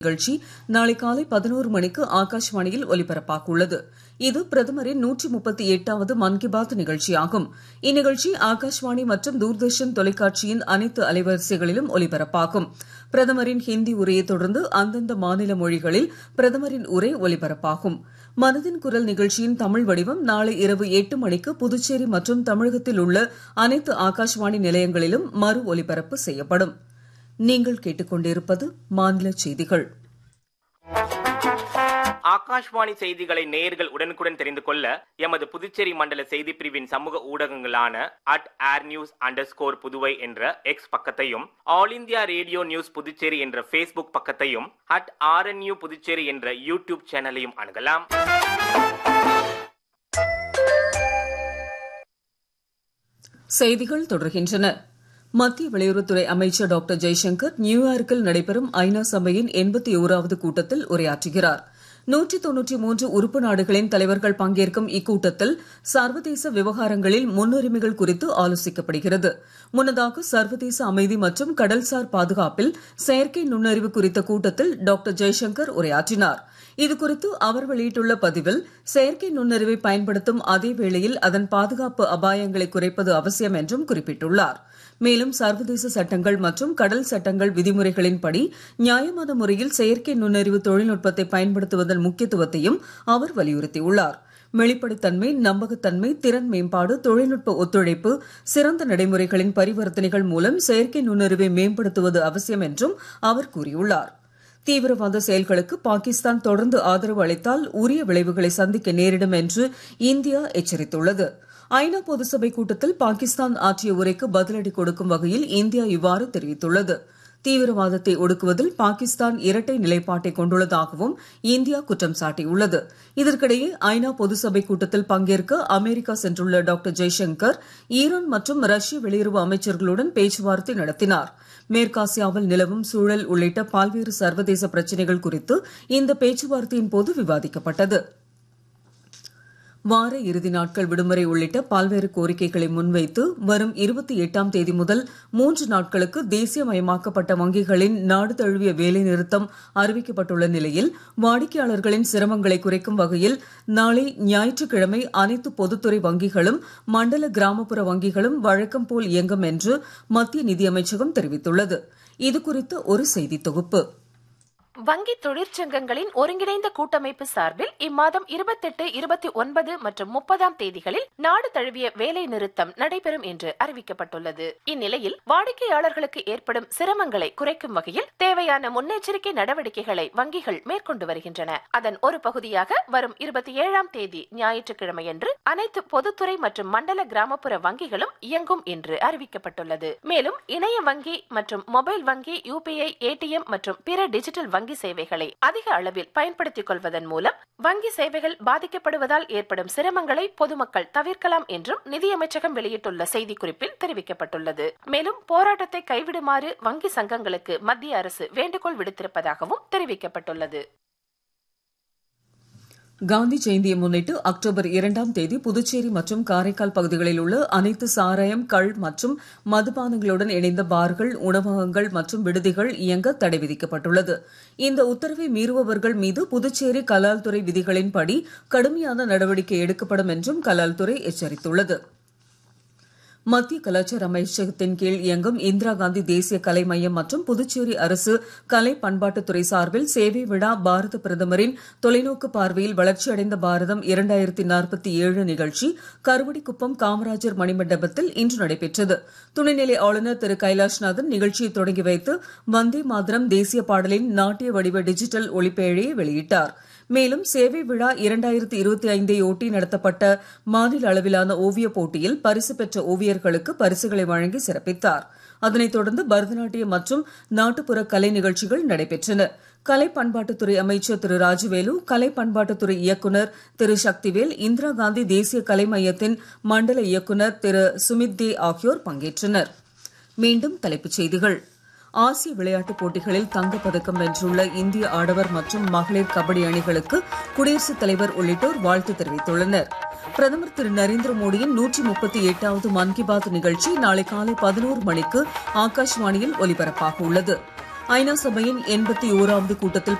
நிகழ்ச்சி நாளை காலை பதினோரு மணிக்கு ஆகாஷ்வாணியில் ஒலிபரப்பாக உள்ளது இது பிரதமரின் நூற்றி முப்பத்தி எட்டாவது மன் கி பாத் நிகழ்ச்சியாகும் இந்நிகழ்ச்சி ஆகாஷ்வாணி மற்றும் தூர்தர்ஷன் தொலைக்காட்சியின் அனைத்து அலைவரிசைகளிலும் ஒலிபரப்பாகும் பிரதமரின் ஹிந்தி உரையை தொடர்ந்து அந்தந்த மாநில மொழிகளில் பிரதமரின் உரை ஒலிபரப்பாகும் மனதின் குரல் நிகழ்ச்சியின் தமிழ் வடிவம் நாளை இரவு எட்டு மணிக்கு புதுச்சேரி மற்றும் தமிழகத்தில் உள்ள அனைத்து ஆகாஷ்வாணி நிலையங்களிலும் மறு ஒலிபரப்பு செய்யப்படும் நீங்கள் கேட்டுக்கொண்டிருப்பது மாநில செய்திகள் ஆகாஷ்வாணி செய்திகளை நேயர்கள் உடனுக்குடன் தெரிந்து கொள்ள எமது புதுச்சேரி மண்டல செய்தி பிரிவின் சமூக ஊடகங்களான at AIR news under score Puduvai என்ற எக்ஸ் பக்கத்தையும் All India Radio News Puducherry என்ற ஃபேஸ்புக் பக்கத்தையும் அட் ஆர்என்யூ புதுச்சேரி என்ற யூடியூப் சேனலையும் அணுகலாம் செய்திகள் தொடர்கின்றன மத்திய வெளியுறவுத்துறை அமைச்சர் டாக்டர் ஜெய்சங்கர் நியூயார்க்கில் நடைபெறும் ஐநா சபையின் எண்பத்தி ஓராவது கூட்டத்தில் உரையாற்றுகிறார் நூற்றி தொன்னூற்றி மூன்று உறுப்பு நாடுகளின் தலைவர்கள் பங்கேற்கும் இக்கூட்டத்தில் சர்வதேச விவகாரங்களில் முன்னுரிமைகள் குறித்து ஆலோசிக்கப்படுகிறது முன்னதாக சர்வதேச அமைதி மற்றும் கடல்சார் பாதுகாப்பில் செயற்கை நுண்ணறிவு குறித்த கூட்டத்தில் டாக்டர் ஜெய்சங்கர் உரையாற்றினார் இதுகுறித்து அவர் வெளியிட்டுள்ள பதிவில் செயற்கை நுண்ணறிவை பயன்படுத்தும் அதே வேளையில் அதன் பாதுகாப்பு அபாயங்களை குறைப்பது அவசியம் என்றும் குறிப்பிட்டுள்ளார் மேலும் சர்வதேச சட்டங்கள் மற்றும் கடல் சட்டங்கள் விதிமுறைகளின்படி நியாயமான முறையில் செயற்கை நுண்ணறிவு தொழில்நுட்பத்தை பயன்படுத்துவதன் முக்கியத்துவத்தையும் அவர் வலியுறுத்தியுள்ளார் வெளிப்படைத்தன்மை நம்பகத்தன்மை திறன் மேம்பாடு தொழில்நுட்ப ஒத்துழைப்பு சிறந்த நடைமுறைகளின் பரிவர்த்தனைகள் மூலம் செயற்கை நுண்ணறிவை மேம்படுத்துவது அவசியம் என்றும் அவர் கூறியுள்ளார் தீவிரவாத செயல்களுக்கு பாகிஸ்தான் தொடர்ந்து ஆதரவு அளித்தால் உரிய விளைவுகளை சந்திக்க நேரிடும் என்று இந்தியா எச்சரித்துள்ளது ஐநா பொதுசபை கூட்டத்தில் பாகிஸ்தான் ஆற்றிய உரைக்கு பதிலடி கொடுக்கும் வகையில் இந்தியா இவ்வாறு தெரிவித்துள்ளது தீவிரவாதத்தை ஒடுக்குவதில் பாகிஸ்தான் இரட்டை நிலைப்பாட்டை கொண்டுள்ளதாகவும் இந்தியா குற்றம் சாட்டியுள்ளது இதற்கிடையே ஐநா பொதுசபை கூட்டத்தில் பங்கேற்க அமெரிக்கா சென்றுள்ள டாக்டர் ஜெய்சங்கர் ஈரான் மற்றும் ரஷ்ய வெளியுறவு அமைச்சர்களுடன் பேச்சுவார்த்தை நடத்தினார் மேற்காசியாவில் நிலவும் சூழல் உள்ளிட்ட பல்வேறு சர்வதேச பிரச்சனைகள் குறித்து இந்த பேச்சுவார்த்தையின் போது விவாதிக்கப்பட்டது வார இறுதி நாட்கள் விடுமுறை உள்ளிட்ட பல்வேறு கோரிக்கைகளை முன்வைத்து வரும் இருபத்தி எட்டாம் தேதி முதல் மூன்று நாட்களுக்கு தேசியமயமாக்கப்பட்ட வங்கிகளின் நாடு தழுவிய வேலைநிறுத்தம் அறிவிக்கப்பட்டுள்ள நிலையில் வாடிக்கையாளர்களின் சிரமங்களை குறைக்கும் வகையில் நாளை ஞாயிற்றுக்கிழமை அனைத்து பொதுத்துறை வங்கிகளும் மண்டல கிராமப்புற வங்கிகளும் வழக்கம் போல் இயங்கும் என்று மத்திய நிதியமைச்சகம் தெரிவித்துள்ளது இதுகுறித்து ஒரு செய்தி தொகுப்பு வங்கி தொழிற்சங்கங்களின் ஒருங்கிணைந்த கூட்டமைப்பு சார்பில் இம்மாதம் இருபத்தெட்டு இருபத்தி ஒன்பது மற்றும் முப்பதாம் தேதிகளில் நாடு தழுவிய வேலை நிறுத்தம் நடைபெறும் என்று அறிவிக்கப்பட்டுள்ளது இந்நிலையில் வாடிக்கையாளர்களுக்கு ஏற்படும் சிரமங்களை குறைக்கும் வகையில் தேவையான முன்னெச்சரிக்கை நடவடிக்கைகளை வங்கிகள் மேற்கொண்டு வருகின்றன அதன் ஒரு பகுதியாக வரும் இருபத்தி ஏழாம் தேதி ஞாயிற்றுக்கிழமையன்று அனைத்து பொதுத்துறை மற்றும் மண்டல கிராமப்புற வங்கிகளும் இயங்கும் என்று அறிவிக்கப்பட்டுள்ளது மேலும் இணைய வங்கி மற்றும் மொபைல் வங்கி யூபிஐ ஏடிஎம் மற்றும் பிற டிஜிட்டல் வங்கி சேவைகளை அதிக அளவில் பயன்படுத்திக் கொள்வதன் மூலம் வங்கி சேவைகள் பாதிக்கப்படுவதால் ஏற்படும் சிரமங்களை பொதுமக்கள் தவிர்க்கலாம் என்றும் நிதியமைச்சகம் வெளியிட்டுள்ள செய்திக்குறிப்பில் தெரிவிக்கப்பட்டுள்ளது மேலும் போராட்டத்தை கைவிடுமாறு வங்கி சங்கங்களுக்கு மத்திய அரசு வேண்டுகோள் விடுத்திருப்பதாகவும் தெரிவிக்கப்பட்டுள்ளது காந்தி ஜெயந்தியை முன்னிட்டு அக்டோபர் இரண்டாம் தேதி புதுச்சேரி மற்றும் காரைக்கால் பகுதிகளில் உள்ள அனைத்து சாராயம் கள் மற்றும் மதுபானங்களுடன் இணைந்த பார்கள் உணவகங்கள் மற்றும் விடுதிகள் இயங்க தடை விதிக்கப்பட்டுள்ளது இந்த உத்தரவை மீறுபவர்கள் மீது புதுச்சேரி கலால்துறை விதிகளின்படி கடுமையான நடவடிக்கை எடுக்கப்படும் என்றும் கலால்துறை எச்சரித்துள்ளது மத்திய கலாச்சார அமைச்சகத்தின் கீழ் இயங்கும் இந்திரா காந்தி தேசிய கலை மையம் மற்றும் புதுச்சேரி அரசு கலை பண்பாட்டுத்துறை சார்பில் சேவை விழா பாரத பிரதமரின் தொலைநோக்கு பார்வையில் வளர்ச்சியடைந்த பாரதம் இரண்டாயிரத்தி நாற்பத்தி ஏழு நிகழ்ச்சி கருவடிக்குப்பம் காமராஜர் மணிமண்டபத்தில் இன்று நடைபெற்றது துணைநிலை ஆளுநர் திரு கைலாஷ்நாதன் நிகழ்ச்சியை தொடங்கி வைத்து வந்தே மாதரம் தேசிய பாடலின் நாட்டிய வடிவ டிஜிட்டல் ஒளிப்பேழையை வெளியிட்டார் மேலும் சேவை விழா இரண்டாயிரத்தி இருபத்தி ஐந்தை ஒட்டி நடத்தப்பட்ட மாநில அளவிலான ஓவியப் போட்டியில் பரிசு பெற்ற ஓவியர்களுக்கு பரிசுகளை வழங்கி சிறப்பித்தார் அதனைத் தொடர்ந்து பரதநாட்டியம் மற்றும் நாட்டுப்புற கலை நிகழ்ச்சிகள் நடைபெற்றன கலை பண்பாட்டுத்துறை அமைச்சர் திரு ராஜவேலு கலை பண்பாட்டுத்துறை இயக்குநர் திரு சக்திவேல் இந்திரா காந்தி தேசிய கலை மையத்தின் மண்டல இயக்குநர் திரு சுமித் தே ஆகியோர் பங்கேற்றனர் மீண்டும் தலைப்புச் செய்திகள் ஆசிய விளையாட்டுப் போட்டிகளில் தங்கப்பதக்கம் வென்றுள்ள இந்திய ஆடவர் மற்றும் மகளிர் கபடி அணிகளுக்கு குடியரசுத் தலைவர் உள்ளிட்டோர் வாழ்த்து தெரிவித்துள்ளனர் பிரதமர் திரு நரேந்திர மோடியின் நூற்றி முப்பத்தி எட்டாவது மன் கி பாத் நிகழ்ச்சி நாளை காலை பதினோரு மணிக்கு ஆகாஷ்வாணியில் ஒலிபரப்பாக உள்ளது ஐநா சபையின் எண்பத்தி ஓராவது கூட்டத்தில்